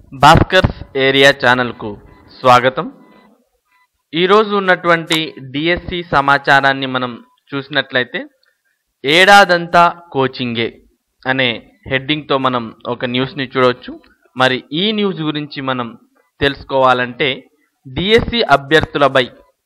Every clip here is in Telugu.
భాస్కర్స్ ఏరియా ఛానల్కు స్వాగతం ఈరోజు ఉన్నటువంటి డిఎస్సి సమాచారాన్ని మనం చూసినట్లయితే ఏడాదంతా కోచింగే అనే హెడ్డింగ్తో మనం ఒక న్యూస్ని చూడవచ్చు మరి ఈ న్యూస్ గురించి మనం తెలుసుకోవాలంటే డిఎస్సి అభ్యర్థులపై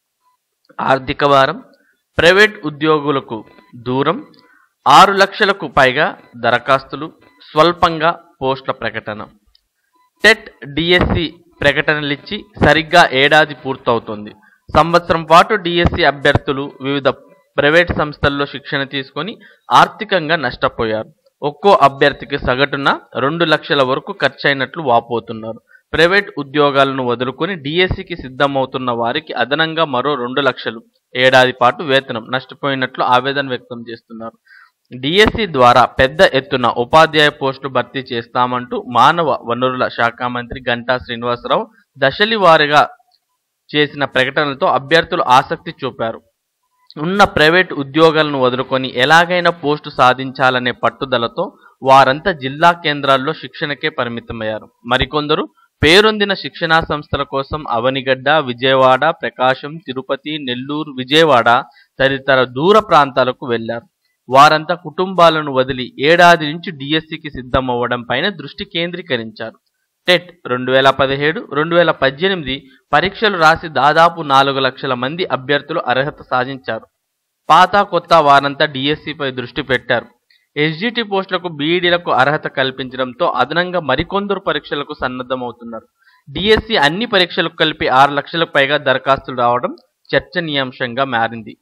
ఆర్థిక భారం ప్రైవేట్ ఉద్యోగులకు దూరం ఆరు లక్షలకు పైగా దరఖాస్తులు స్వల్పంగా పోస్టుల ప్రకటన టెట్ డిఎస్సి ప్రకటనలిచ్చి సరిగ్గా ఏడాది పూర్తవుతుంది సంవత్సరం పాటు డిఎస్సి అభ్యర్థులు వివిధ ప్రైవేట్ సంస్థల్లో శిక్షణ తీసుకొని ఆర్థికంగా నష్టపోయారు ఒక్కో అభ్యర్థికి సగటున రెండు లక్షల వరకు ఖర్చయినట్లు వాపోతున్నారు ప్రైవేట్ ఉద్యోగాలను వదులుకొని డిఎస్సికి సిద్ధమవుతున్న వారికి అదనంగా మరో రెండు లక్షలు ఏడాది పాటు వేతనం నష్టపోయినట్లు ఆవేదన వ్యక్తం చేస్తున్నారు డిఎస్సి ద్వారా పెద్ద ఎత్తున ఉపాధ్యాయ పోస్టులు భర్తీ చేస్తామంటూ మానవ వనరుల శాఖ మంత్రి గంటా శ్రీనివాసరావు దశలి వారీగా చేసిన ప్రకటనలతో అభ్యర్థులు ఆసక్తి చూపారు ఉన్న ప్రైవేట్ ఉద్యోగాలను వదులుకొని ఎలాగైనా పోస్టు సాధించాలనే పట్టుదలతో వారంతా జిల్లా కేంద్రాల్లో శిక్షణకే పరిమితమయ్యారు మరికొందరు పేరొందిన శిక్షణా సంస్థల కోసం అవనిగడ్డ విజయవాడ ప్రకాశం తిరుపతి నెల్లూరు విజయవాడ తదితర దూర ప్రాంతాలకు వెళ్లారు వారంతా కుటుంబాలను వదిలి ఏడాది నుంచి డిఎస్సికి సిద్ధమవ్వడం పైన దృష్టి కేంద్రీకరించారు టెట్ రెండు వేల పదిహేడు రెండు వేల పద్దెనిమిది పరీక్షలు రాసి దాదాపు నాలుగు లక్షల మంది అభ్యర్థులు అర్హత సాధించారు పాత కొత్త వారంతా డిఎస్సిపై దృష్టి పెట్టారు ఎస్జిటి పోస్టులకు బీఈడీలకు అర్హత కల్పించడంతో అదనంగా మరికొందరు పరీక్షలకు సన్నద్ధమవుతున్నారు డిఎస్సి అన్ని పరీక్షలకు కలిపి ఆరు లక్షలకు పైగా దరఖాస్తులు రావడం చర్చనీయాంశంగా మారింది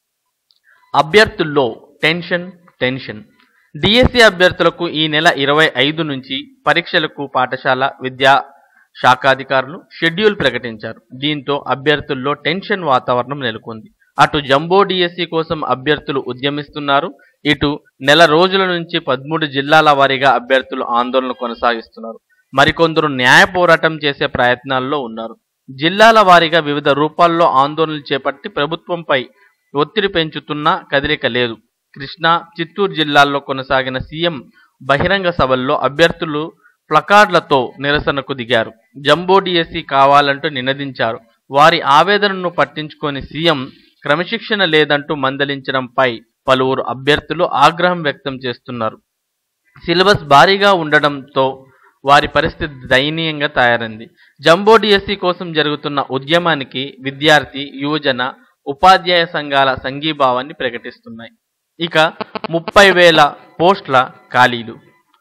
అభ్యర్థుల్లో టెన్షన్ టెన్షన్ డిఎస్సి అభ్యర్థులకు ఈ నెల ఇరవై ఐదు నుంచి పరీక్షలకు పాఠశాల విద్యా శాఖాధికారులు షెడ్యూల్ ప్రకటించారు దీంతో అభ్యర్థుల్లో టెన్షన్ వాతావరణం నెలకొంది అటు జంబో డిఎస్సి కోసం అభ్యర్థులు ఉద్యమిస్తున్నారు ఇటు నెల రోజుల నుంచి పదమూడు జిల్లాల వారీగా అభ్యర్థులు ఆందోళన కొనసాగిస్తున్నారు మరికొందరు న్యాయ పోరాటం చేసే ప్రయత్నాల్లో ఉన్నారు జిల్లాల వారీగా వివిధ రూపాల్లో ఆందోళనలు చేపట్టి ప్రభుత్వంపై ఒత్తిడి పెంచుతున్నా కదలిక లేదు కృష్ణా చిత్తూరు జిల్లాల్లో కొనసాగిన సీఎం బహిరంగ సభల్లో అభ్యర్థులు ప్లకార్డులతో నిరసనకు దిగారు జంబో డిఎస్సి కావాలంటూ నినదించారు వారి ఆవేదనను పట్టించుకొని సీఎం క్రమశిక్షణ లేదంటూ మందలించడంపై పలువురు అభ్యర్థులు ఆగ్రహం వ్యక్తం చేస్తున్నారు సిలబస్ భారీగా ఉండడంతో వారి పరిస్థితి దయనీయంగా తయారైంది జంబో డిఎస్సి కోసం జరుగుతున్న ఉద్యమానికి విద్యార్థి యువజన ఉపాధ్యాయ సంఘాల సంఘీభావాన్ని ప్రకటిస్తున్నాయి ఇక ముప్పై వేల పోస్టుల ఖాళీలు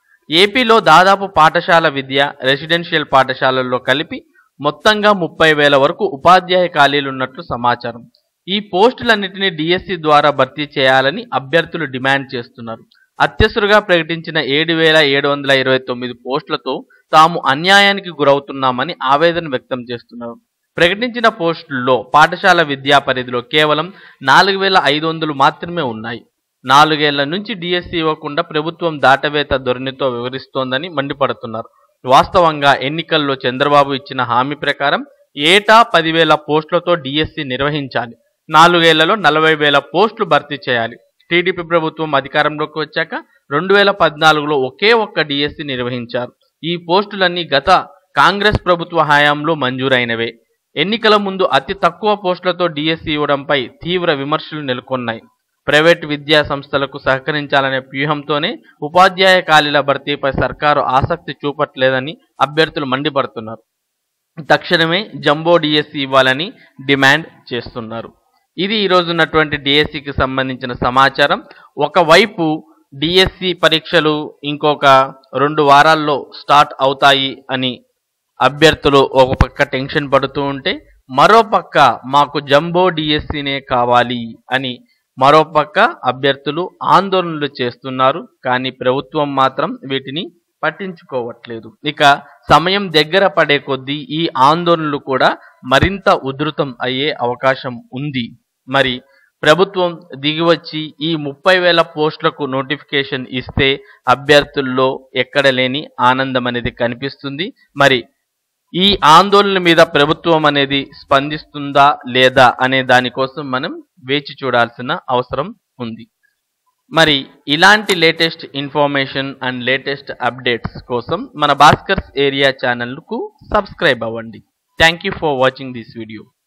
ఏపీలో దాదాపు పాఠశాల విద్య రెసిడెన్షియల్ పాఠశాలల్లో కలిపి మొత్తంగా ముప్పై వేల వరకు ఉపాధ్యాయ ఖాళీలున్నట్లు సమాచారం ఈ పోస్టులన్నింటినీ డిఎస్సి ద్వారా భర్తీ చేయాలని అభ్యర్థులు డిమాండ్ చేస్తున్నారు అత్యవసరుగా ప్రకటించిన ఏడు వేల ఏడు వందల ఇరవై తొమ్మిది పోస్టులతో తాము అన్యాయానికి గురవుతున్నామని ఆవేదన వ్యక్తం చేస్తున్నారు ప్రకటించిన పోస్టుల్లో పాఠశాల విద్యా పరిధిలో కేవలం నాలుగు వేల ఐదు వందలు మాత్రమే ఉన్నాయి నాలుగేళ్ల నుంచి డిఎస్సి ఇవ్వకుండా ప్రభుత్వం దాటవేత ధోరణితో వివరిస్తోందని మండిపడుతున్నారు వాస్తవంగా ఎన్నికల్లో చంద్రబాబు ఇచ్చిన హామీ ప్రకారం ఏటా పదివేల పోస్టులతో డిఎస్సి నిర్వహించాలి నాలుగేళ్లలో నలభై వేల పోస్టులు భర్తీ చేయాలి టీడీపీ ప్రభుత్వం అధికారంలోకి వచ్చాక రెండు వేల పద్నాలుగులో ఒకే ఒక్క డిఎస్సి నిర్వహించారు ఈ పోస్టులన్నీ గత కాంగ్రెస్ ప్రభుత్వ హయాంలో మంజూరైనవే ఎన్నికల ముందు అతి తక్కువ పోస్టులతో డిఎస్సి ఇవ్వడంపై తీవ్ర విమర్శలు నెలకొన్నాయి ప్రైవేట్ విద్యా సంస్థలకు సహకరించాలనే వ్యూహంతోనే ఉపాధ్యాయ ఖాళీల భర్తీపై సర్కారు ఆసక్తి చూపట్లేదని అభ్యర్థులు మండిపడుతున్నారు తక్షణమే జంబో డిఎస్సి ఇవ్వాలని డిమాండ్ చేస్తున్నారు ఇది ఈరోజు ఉన్నటువంటి డిఎస్సికి సంబంధించిన సమాచారం ఒకవైపు డిఎస్సి పరీక్షలు ఇంకొక రెండు వారాల్లో స్టార్ట్ అవుతాయి అని అభ్యర్థులు ఒక పక్క టెన్షన్ పడుతూ ఉంటే మరో పక్క మాకు జంబో డిఎస్సినే కావాలి అని మరోపక్క అభ్యర్థులు ఆందోళనలు చేస్తున్నారు కానీ ప్రభుత్వం మాత్రం వీటిని పట్టించుకోవట్లేదు ఇక సమయం దగ్గర పడే కొద్దీ ఈ ఆందోళనలు కూడా మరింత ఉధృతం అయ్యే అవకాశం ఉంది మరి ప్రభుత్వం దిగివచ్చి ఈ ముప్పై వేల పోస్టులకు నోటిఫికేషన్ ఇస్తే అభ్యర్థుల్లో ఎక్కడ లేని ఆనందం అనేది కనిపిస్తుంది మరి ఈ ఆందోళన మీద ప్రభుత్వం అనేది స్పందిస్తుందా లేదా అనే దానికోసం మనం వేచి చూడాల్సిన అవసరం ఉంది మరి ఇలాంటి latest information and latest updates కోసం మన భాస్కర్స్ ఏరియా ఛానల్కు సబ్స్క్రైబ్ అవ్వండి thank you for watching this video